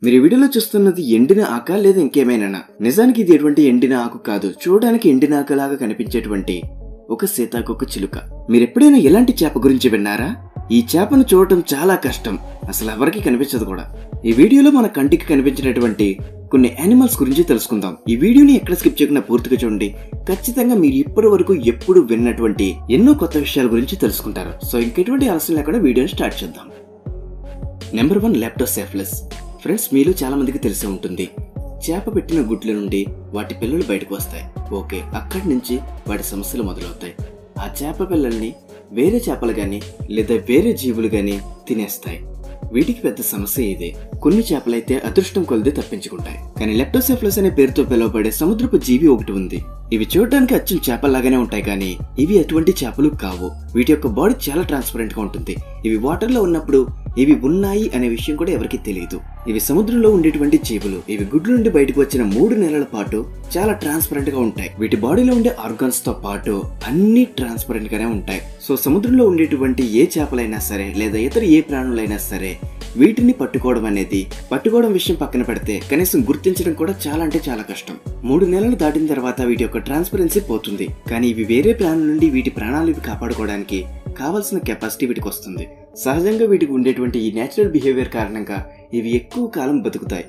మీరు ఈ వీడియోలో చూస్తున్నది ఎండిన ఆక లేదా ఇంకేమైనా నిజానికి ఇది ఎటువంటి ఎండిన ఆకు కాదు చూడడానికి ఎండిన ఆకులాగా కనిపించేటువంటి ఒక సీతాకొక చిలుక మీరెప్పుడైనా ఎలాంటి చేప గురించి విన్నారా ఈ చేపను చూడటం చాలా కష్టం అసలు ఎవరికి కనిపించదు కూడా ఈ వీడియోలో మన కంటికి కనిపించినటువంటి కొన్ని యానిమల్స్ గురించి తెలుసుకుందాం ఈ వీడియోని ఎక్కడ స్కిప్ చేయకుండా పూర్తిగా చూడండి ఖచ్చితంగా మీరు ఇప్పటి వరకు ఎప్పుడు విన్నటువంటి ఎన్నో కొత్త విషయాల గురించి తెలుసుకుంటారు సో ఇంకెటువంటి ఆలస్యం లేకుండా వీడియోని స్టార్ట్ చేద్దాం నెంబర్ వన్ ల్యాప్టోసెఫ్లస్ ఫ్రెండ్స్ మీలో చాలా మందికి తెలిసే ఉంటుంది చేప పెట్టిన గుడ్ల నుండి వాటి పిల్లలు బయటకు వస్తాయి ఓకే అక్కడి నుంచి వాటి సమస్యలు మొదలవుతాయి ఆ చేప పిల్లల్ని వేరే చేపలు గాని లేదా వేరే జీవులు గాని తినేస్తాయి వీటికి పెద్ద సమస్య ఇదే కొన్ని చేపలైతే అదృష్టం కొలిది తప్పించుకుంటాయి కానీ లెప్టోసెఫ్లస్ అనే పేరుతో పిలువబడే సముద్రపు జీవి ఒకటి ఉంది ఇవి చూడడానికి అచ్చం చేపల్లాగానే ఉంటాయి కానీ ఇవి ఎటువంటి చేపలు కావు వీటి యొక్క బాడీ చాలా ట్రాన్స్పరెంట్ గా ఉంటుంది ఇవి వాటర్ లో ఉన్నప్పుడు ఇవి ఉన్నాయి అనే విషయం కూడా ఎవరికి తెలియదు ఇవి సముద్రంలో ఉండేటువంటి జీవులు ఇవి గుడ్ల నుండి బయటకు వచ్చిన మూడు నెలల పాటు చాలా ట్రాన్స్పరెంట్ గా ఉంటాయి వీటి బాడీలో ఉండే ఆర్గాన్స్ తో పాటు అన్ని ట్రాన్స్పరెంట్ గానే ఉంటాయి సో సముద్రంలో ఉండేటువంటి ఏ చేపలైనా సరే లేదా ఇతర ఏ ప్రాణులైనా సరే వీటిని పట్టుకోవడం అనేది పట్టుకోవడం విషయం పక్కన పెడితే కనీసం గుర్తించడం కూడా చాలా అంటే చాలా కష్టం మూడు నెలలు దాటిన తర్వాత వీటి యొక్క ట్రాన్స్పరెన్సీ పోతుంది కానీ ఇవి వేరే ప్రాణుల నుండి వీటి ప్రాణాలు ఇవి కాపాడుకోవడానికి కావాల్సిన కెపాసిటీ వీటికి వస్తుంది సహజంగా వీటికి ఉండేటువంటి ఈ నేచురల్ బిహేవియర్ కారణంగా ఇవి ఎక్కువ కాలం బతుకుతాయి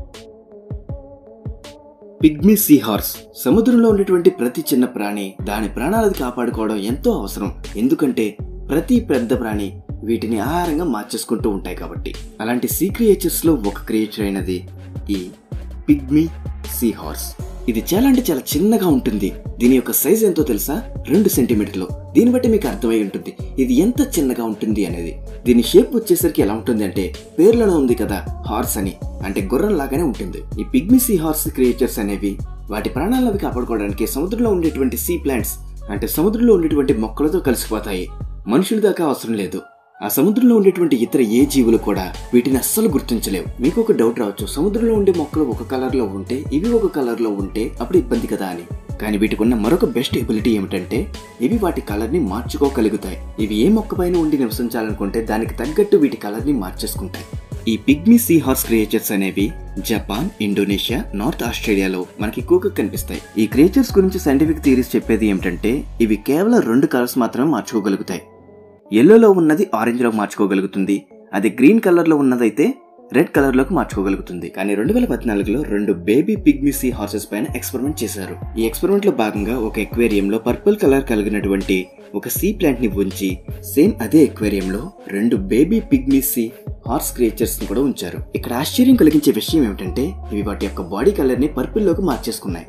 పిగ్మీ సీ హార్స్ సముద్రంలో ఉండేటువంటి ప్రతి చిన్న ప్రాణి దాని ప్రాణాలను కాపాడుకోవడం ఎంతో అవసరం ఎందుకంటే ప్రతి పెద్ద ప్రాణి వీటిని ఆహారంగా మార్చేసుకుంటూ ఉంటాయి కాబట్టి అలాంటి సీ క్రియేచర్స్ లో ఒక క్రియేచర్ అయినది ఈ పిగ్మీ సీ హార్స్ ఇది చాలా అంటే చాలా చిన్నగా ఉంటుంది దీని యొక్క సైజ్ ఎంతో తెలుసా రెండు సెంటీమీటర్లు దీన్ని బట్టి మీకు అర్థమై ఉంటుంది ఇది ఎంత చిన్నగా ఉంటుంది అనేది దీని షేప్ వచ్చేసరికి ఎలా ఉంటుంది అంటే పేర్లోనే ఉంది కదా హార్స్ అని అంటే గుర్రం లాగానే ఉంటుంది ఈ పిగ్మీ సీ హార్స్ క్రియేచర్స్ అనేవి వాటి ప్రాణాలను కాపాడుకోవడానికి సముద్రంలో ఉండేటువంటి సీ ప్లాంట్స్ అంటే సముద్రంలో ఉండేటువంటి మొక్కలతో కలిసిపోతాయి మనుషుల దాకా అవసరం లేదు ఆ సముద్రంలో ఉండేటువంటి ఇతర ఏ జీవులు కూడా వీటిని అస్సలు గుర్తించలేవు మీకు ఒక డౌట్ రావచ్చు సముద్రంలో ఉండే మొక్కలు ఒక కలర్ లో ఉంటే ఇవి ఒక కలర్ లో ఉంటే అప్పుడు ఇబ్బంది కదా అని కానీ వీటికి ఉన్న మరొక బెస్ట్ ఎబిలిటీ ఏమిటంటే ఇవి వాటి కలర్ ని మార్చుకోగలుగుతాయి ఇవి ఏ మొక్క పైన ఉండి నివసించాలనుకుంటే దానికి తగ్గట్టు వీటి కలర్ ని మార్చేసుకుంటాయి ఈ పిగ్మీ సీ హార్స్ క్రియేచర్స్ అనేవి జపాన్ ఇండోనేషియా నార్త్ ఆస్ట్రేలియాలో మనకి ఎక్కువగా కనిపిస్తాయి ఈ క్రియేచర్స్ గురించి సైంటిఫిక్ థియరీస్ చెప్పేది ఏమిటంటే ఇవి కేవలం రెండు కలర్స్ మాత్రమే మార్చుకోగలుగుతాయి ఎల్లోలో ఉన్నది ఆరెంజ్ లో మార్చుకోగలుగుతుంది అది గ్రీన్ కలర్ లో ఉన్నదైతే రెడ్ కలర్ లోకి మార్చుకోగలుగుతుంది కానీ రెండు వేల పద్నాలుగులో రెండు బేబీ పిగ్మిసీ హార్సెస్ పైన ఎక్స్పెరిమెంట్ చేశారు ఈ ఎక్స్పెరిమెంట్ లో భాగంగా ఒక ఎక్వేరియం లో పర్పుల్ కలర్ కలిగినటువంటి ఒక సీ ప్లాంట్ ని ఉంచి సేమ్ అదే ఎక్వేరియం లో రెండు బేబీ పిగ్మిసీ హార్స్ క్రియేచర్స్ ని కూడా ఉంచారు ఇక్కడ ఆశ్చర్యం కలిగించే విషయం ఏమిటంటే ఇవి వాటి యొక్క బాడీ కలర్ ని పర్పుల్ లోకి మార్చేసుకున్నాయి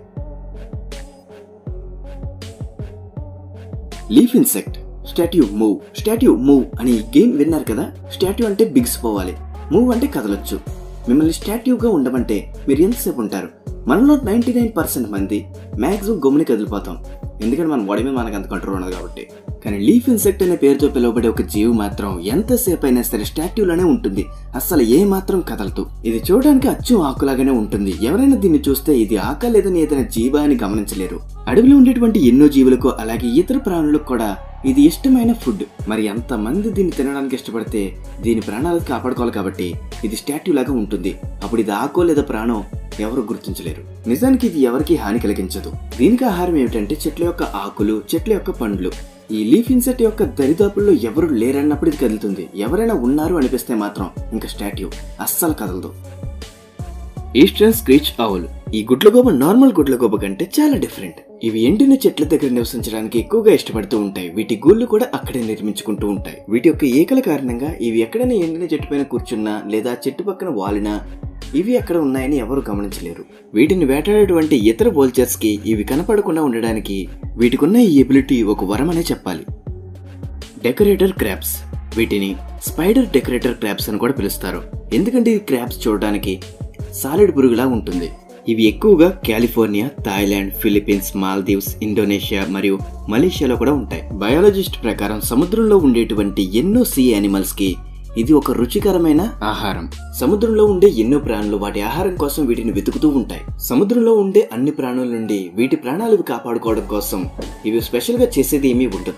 leaf insect statue move statue move అని గేమ్ విన్నారు కదా స్టాట్యూ అంటే బిగిసిపోవాలి మూవ్ అంటే కదలొచ్చు మిమ్మల్ని స్టాట్యూగా ఉండమంటే మీరు ఎంతసేపు ఉంటారు మనలో నైన్టీ నైన్ పర్సెంట్ మంది మ్యాక్సిమం గమ్ముని కదిలిపోతాం ఎందుకంటే మన బాడీ మీద మనకు అంత కంట్రోల్ ఉండదు కాబట్టి కానీ లీఫ్ ఇన్సెక్ట్ అనే పేరుతో పిలువబడే ఒక జీవి మాత్రం ఎంతసేపు అయినా సరే స్టాట్యూలోనే ఉంటుంది అస్సలు ఏ మాత్రం కదలదు ఇది చూడడానికి అచ్చు ఆకులాగానే ఉంటుంది ఎవరైనా దీన్ని చూస్తే ఇది ఆక లేదని ఏదైనా జీవ అని గమనించలేరు అడవిలో ఉండేటువంటి ఎన్నో జీవులకు అలాగే ఇతర ప్రాణులకు కూడా ఇది ఇష్టమైన ఫుడ్ మరి మంది దీన్ని తినడానికి ఇష్టపడితే దీని ప్రాణాలు కాపాడుకోవాలి కాబట్టి ఇది స్టాట్యూ లాగా ఉంటుంది అప్పుడు ఇది ఆకో లేదా ప్రాణం ఎవరు గుర్తించలేరు నిజానికి ఇది ఎవరికి హాని కలిగించదు దీనికి ఆహారం ఏమిటంటే చెట్ల యొక్క ఆకులు చెట్ల యొక్క పండ్లు ఈ లీఫ్ ఇన్సెట్ యొక్క దరిదాపుల్లో ఎవరు లేరన్నప్పుడు ఇది కదులుతుంది ఎవరైనా ఉన్నారు అనిపిస్తే మాత్రం ఇంకా స్టాట్యూ అస్సలు కదలదు ఈస్టర్న్ స్క్రీచ్ ఆవుల్ ఈ గుడ్లగోబ నార్మల్ గుడ్లగోబ కంటే చాలా డిఫరెంట్ ఇవి ఎండిన చెట్ల దగ్గర నివసించడానికి ఎక్కువగా ఇష్టపడుతూ ఉంటాయి వీటి గూళ్ళు కూడా అక్కడే నిర్మించుకుంటూ ఉంటాయి వీటి యొక్క ఏకల కారణంగా ఇవి ఎక్కడైనా ఎండిన చెట్టు పైన కూర్చున్నా లేదా చెట్టు పక్కన వాలినా ఇవి ఎక్కడ ఉన్నాయని ఎవరు గమనించలేరు వీటిని వేటాడేటువంటి ఇతర వోల్చర్స్ కి ఇవి కనపడకుండా ఉండడానికి వీటికున్న ఈ ఎబిలిటీ ఒక వరం అనే చెప్పాలి డెకరేటర్ క్రాప్స్ వీటిని స్పైడర్ డెకరేటర్ క్రాప్స్ అని కూడా పిలుస్తారు ఎందుకంటే ఈ క్రాప్స్ చూడడానికి సాలిడ్ పురుగులా ఉంటుంది ఇవి ఎక్కువగా California Thailand Philippines Maldives Indonesia మరియు మలేషియాలో కూడా ఉంటాయి బయాలజిస్ట్ ప్రకారం సముద్రంలో ఉండేటువంటి ఎన్నో సీ యానిమల్స్ కి ఇది ఒక రుచికరమైన ఆహారం సముద్రంలో ఉండే ఎన్నో ప్రాణులు వాటి ఆహారం కోసం వీటిని వెతుకుతూ ఉంటాయి సముద్రంలో ఉండే అన్ని ప్రాణుల నుండి వీటి ప్రాణాలు కాపాడుకోవడం కోసం ఇవి స్పెషల్ గా చేసేది ఏమీ ఉండదు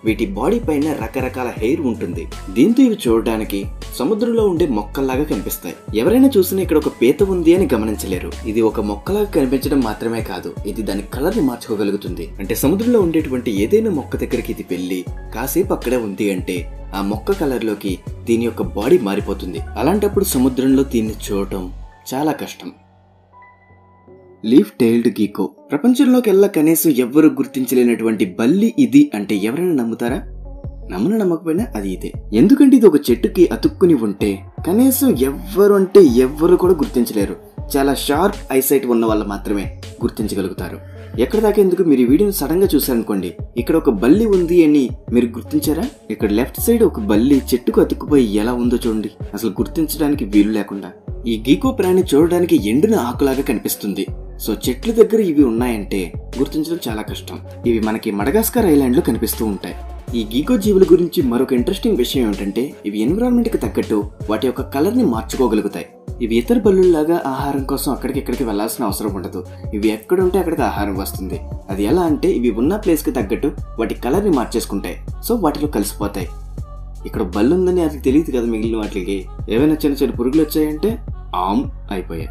వీటి బాడీ పైన రకరకాల హెయిర్ ఉంటుంది దీంతో ఇవి చూడడానికి సముద్రంలో ఉండే మొక్కల్లాగా కనిపిస్తాయి ఎవరైనా చూసినా ఇక్కడ ఒక పీత ఉంది అని గమనించలేరు ఇది ఒక మొక్కలాగా కనిపించడం మాత్రమే కాదు ఇది దాని కలర్ ని మార్చుకోగలుగుతుంది అంటే సముద్రంలో ఉండేటువంటి ఏదైనా మొక్క దగ్గరికి ఇది వెళ్ళి కాసేపు అక్కడే ఉంది అంటే ఆ మొక్క కలర్ లోకి దీని యొక్క బాడీ మారిపోతుంది అలాంటప్పుడు సముద్రంలో దీన్ని చూడటం చాలా కష్టం లీఫ్ టైల్డ్ గీకో ప్రపంచంలోకెల్లా కనీసం ఎవ్వరు గుర్తించలేనటువంటి బల్లి ఇది అంటే ఎవరైనా నమ్ముతారా నమ్మన నమ్మకపోయినా అది ఇదే ఎందుకంటే ఇది ఒక చెట్టుకి అతుక్కుని ఉంటే కనీసం ఎవ్వరు అంటే ఎవ్వరు కూడా గుర్తించలేరు చాలా షార్ప్ ఐసైట్ ఉన్న వాళ్ళు మాత్రమే గుర్తించగలుగుతారు ఎక్కడ దాకా ఎందుకు మీరు ఈ వీడియోని సడన్ గా చూసారనుకోండి ఇక్కడ ఒక బల్లి ఉంది అని మీరు గుర్తించారా ఇక్కడ లెఫ్ట్ సైడ్ ఒక బల్లి చెట్టుకు అతుక్కుపోయి ఎలా ఉందో చూడండి అసలు గుర్తించడానికి వీలు లేకుండా ఈ గీకో ప్రాణి చూడడానికి ఎండిన ఆకులాగా కనిపిస్తుంది సో చెట్ల దగ్గర ఇవి ఉన్నాయంటే గుర్తించడం చాలా కష్టం ఇవి మనకి మడగాస్కర్ ఐలాండ్ లో కనిపిస్తూ ఉంటాయి ఈ గీకో జీవుల గురించి మరొక ఇంట్రెస్టింగ్ విషయం ఏమిటంటే ఇవి ఎన్విరాన్మెంట్ కి తగ్గట్టు వాటి యొక్క కలర్ ని మార్చుకోగలుగుతాయి ఇవి ఇతర బల్లుల్లాగా ఆహారం కోసం అక్కడికి ఇక్కడికి వెళ్లాల్సిన అవసరం ఉండదు ఇవి ఎక్కడ ఉంటే అక్కడికి ఆహారం వస్తుంది అది ఎలా అంటే ఇవి ఉన్న ప్లేస్ కి తగ్గట్టు వాటి కలర్ ని మార్చేసుకుంటాయి సో వాటిలో కలిసిపోతాయి ఇక్కడ బల్లు ఉందని అది తెలియదు కదా మిగిలిన వాటికి ఏవైనా చిన్న చిన్న పురుగులు వచ్చాయంటే ఆమ్ అయిపోయాయి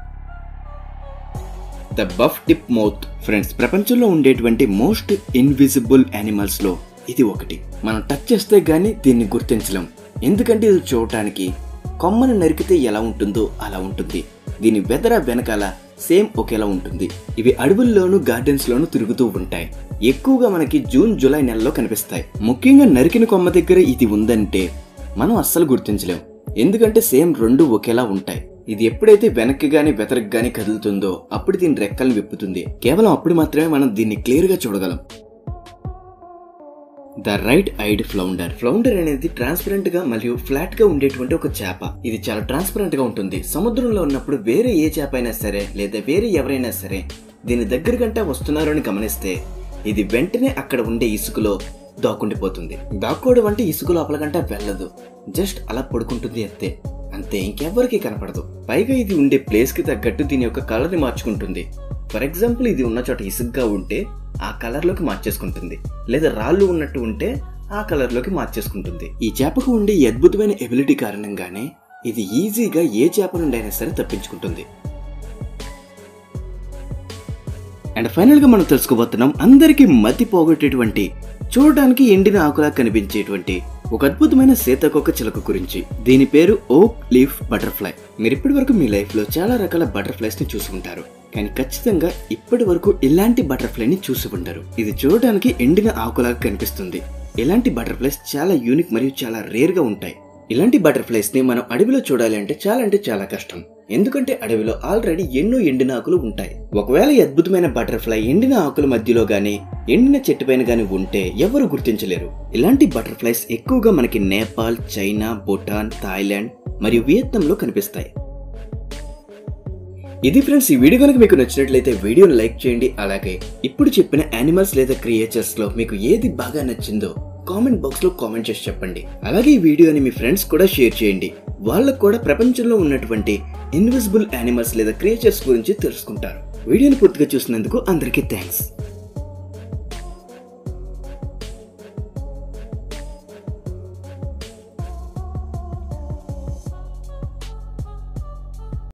the buff tip moth friends ప్రపంచంలో ఉండేటువంటి మోస్ట్ ఇన్విజిబుల్ యానిమల్స్ లో ఇది ఒకటి మనం టచ్ చేస్తే గానీ దీన్ని గుర్తించలేం ఎందుకంటే ఇది చూడటానికి కొమ్మను నరికితే ఎలా ఉంటుందో అలా ఉంటుంది దీని వెదర వెనకాల సేమ్ ఒకేలా ఉంటుంది ఇవి అడవుల్లోనూ గార్డెన్స్ లోనూ తిరుగుతూ ఉంటాయి ఎక్కువగా మనకి జూన్ జూలై నెలలో కనిపిస్తాయి ముఖ్యంగా నరికిన కొమ్మ దగ్గర ఇది ఉందంటే మనం అస్సలు గుర్తించలేం ఎందుకంటే సేమ్ రెండు ఒకేలా ఉంటాయి ఇది ఎప్పుడైతే వెనక్కి గాని వెతరకు గాని కదులుతుందో అప్పుడు దీని రెక్కల్ని విప్పుతుంది కేవలం అప్పుడు మాత్రమే మనం దీన్ని క్లియర్ గా చూడగలం the right eyed flounder flounder అనేది ట్రాన్స్పరెంట్ గా మరియు ఫ్లాట్ గా ఉండేటువంటి ఒక చేప ఇది చాలా ట్రాన్స్పరెంట్ గా ఉంటుంది సముద్రంలో ఉన్నప్పుడు వేరే ఏ చేప అయినా సరే లేదా వేరే ఎవరైనా సరే దీని దగ్గర గంట వస్తున్నారు అని గమనిస్తే ఇది వెంటనే అక్కడ ఉండే ఇసుకలో దాక్కుండిపోతుంది దాక్కోవడం అంటే ఇసుక లోపల గంట వెళ్ళదు జస్ట్ అలా పడుకుంటుంది అంతే అంతే ఇంకెవ్వరికి కనపడదు పైగా ఇది ఉండే ప్లేస్ కి తగ్గట్టు దీని యొక్క కలర్ ని మార్చుకుంటుంది ఫర్ ఎగ్జాంపుల్ ఇది ఉన్న చోట ఇసుగ్గా ఉంటే ఆ కలర్ లోకి మార్చేసుకుంటుంది లేదా రాళ్ళు ఉన్నట్టు ఉంటే ఆ కలర్ లోకి మార్చేసుకుంటుంది ఈ చేపకు ఉండే ఈ అద్భుతమైన ఎబిలిటీ కారణంగానే ఇది ఈజీగా ఏ చేప నుండి అయినా సరే తప్పించుకుంటుంది అండ్ ఫైనల్ గా మనం తెలుసుకోబోతున్నాం అందరికీ మతి పోగొట్టేటువంటి చూడడానికి ఎండిన ఆకులా కనిపించేటువంటి ఒక అద్భుతమైన సీతాకోక చిలక గురించి దీని పేరు ఓక్ లీఫ్ బటర్ఫ్లై మీరు ఇప్పటి వరకు మీ లైఫ్ లో చాలా రకాల బటర్ఫ్లైస్ ని చూసి ఉంటారు కానీ ఖచ్చితంగా ఇప్పటి వరకు ఇలాంటి బటర్ఫ్లై ని చూసి ఉండరు ఇది చూడడానికి ఎండిన ఆకులాగా కనిపిస్తుంది ఇలాంటి బటర్ఫ్లైస్ చాలా యూనిక్ మరియు చాలా రేర్ గా ఉంటాయి ఇలాంటి బటర్ఫ్లైస్ ని మనం అడవిలో చూడాలి అంటే చాలా అంటే చాలా కష్టం ఎందుకంటే అడవిలో ఆల్రెడీ ఎన్నో ఎండిన ఆకులు ఉంటాయి ఒకవేళ ఈ అద్భుతమైన బటర్ఫ్లై ఎండిన ఆకుల మధ్యలో గానీ ఎండిన చెట్టు పైన గానీ ఉంటే ఎవరు గుర్తించలేరు ఇలాంటి బటర్ఫ్లైస్ ఎక్కువగా మనకి నేపాల్ చైనా భూటాన్ థాయిలాండ్ మరియు వియత్నాంలో కనిపిస్తాయి ఇది ఫ్రెండ్స్ ఈ వీడియో కనుక మీకు నచ్చినట్లయితే వీడియోని లైక్ చేయండి అలాగే ఇప్పుడు చెప్పిన యానిమల్స్ లేదా క్రియేచర్స్ లో మీకు ఏది బాగా నచ్చిందో కామెంట్ బాక్స్ లో కామెంట్ చేసి చెప్పండి అలాగే ఈ వీడియోని మీ ఫ్రెండ్స్ కూడా షేర్ చేయండి వాళ్ళకు కూడా ప్రపంచంలో ఉన్నటువంటి ఇన్విజిబుల్ యానిమల్స్ లేదా క్రియేచర్స్ గురించి తెలుసుకుంటారు వీడియోని పూర్తిగా చూసినందుకు అందరికీ థ్యాంక్స్